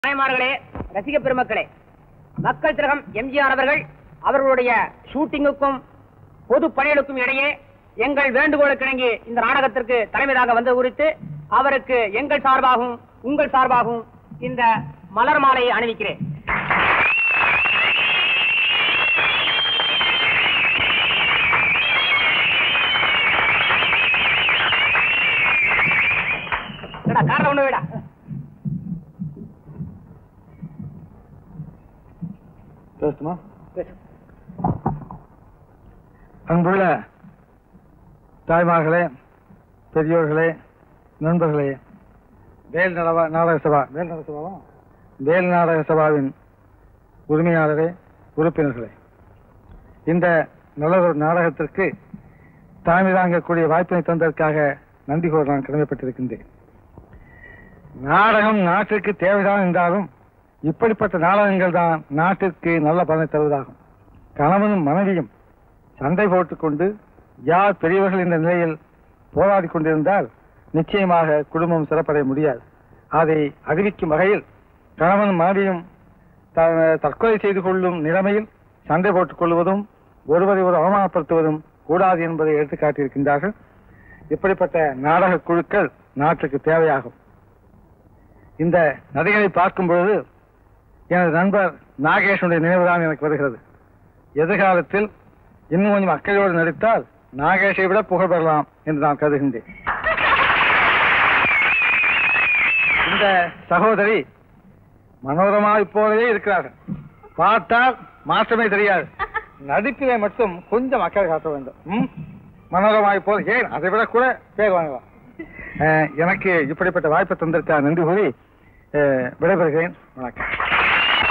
தாய்மார்களே ரசிக பெருமக்களே மக்கள் திலகம் எம்ஜிஆர் அவர்கள் அவர்களுடைய ஷூட்டிங்குக்கும் பொது பணிகளுக்கும் இடையே எங்கள் வேண்டுகோளுக்கு இணங்கி இந்த நாடகத்திற்கு தலைமையாக வந்தது குறித்து அவருக்கு எங்கள் சார்பாகவும் உங்கள் சார்பாகவும் இந்த மலர் மாலையை அணிவிக்கிறேன் என்னடா, காரணம் ஒண்ணு விடா பேசட்டுமா அன்புள்ள தாய்மார்களே பெரியோர்களே நண்பர்களே வேல் நடவா நாடக சபா வேல் நாடக சபாவா வேல் நாடக சபாவின் உரிமையாளரே உறுப்பினர்களே இந்த நல்லதொரு நாடகத்திற்கு தலைமை தாங்கக்கூடிய வாய்ப்பினை தந்ததற்காக நன்றி கூற நான் கடமைப்பட்டிருக்கின்றேன் நாடகம் நாட்டிற்கு தேவைதான் என்றாலும் இப்படிப்பட்ட நாடகங்கள் தான் நாட்டிற்கு நல்ல பலனை தருவதாகும் கணவனும் மனைவியும் சண்டை போட்டுக்கொண்டு யார் பெரியவர்கள் இந்த நிலையில் போராடி கொண்டிருந்தால் நிச்சயமாக குடும்பம் சிறப்படைய முடியாது அதை அறிவிக்கும் வகையில் கணவனும் மனைவியும் த- தற்கொலை செய்து கொள்ளும் நிலைமையில் சண்டை போட்டுக் கொள்வதும் ஒருவரை ஒரு அவமானப்படுத்துவதும் கூடாது என்பதை எடுத்துக் காட்டியிருக்கின்றார்கள் இப்படிப்பட்ட நாடக குழுக்கள் நாட்டுக்கு தேவையாகும் இந்த நடிகரை பார்க்கும் பொழுது எனது நண்பர் நாகேஷனுடைய நினைவுதான் எனக்கு வருகிறது எதிர்காலத்தில் இன்னும் கொஞ்சம் அக்கறையோடு நடித்தால் நாகேஷை விட புகழ் பெறலாம் என்று நான் கருதுகின்றேன் இந்த சகோதரி மனோரமாவை போலவே இருக்கிறார்கள் பார்த்தால் மாற்றமே தெரியாது நடிப்பிலே மட்டும் கொஞ்சம் அக்கறை காட்ட வேண்டும் ம்? மனோரமாவை போல ஏன் அதை விட கூட பேர் வாங்கலாம் அஹ், எனக்கு இப்படிப்பட்ட வாய்ப்பை தந்திருக்கா நன்றி கூறி அஹ், விடைபெறுகிறேன் வணக்கம்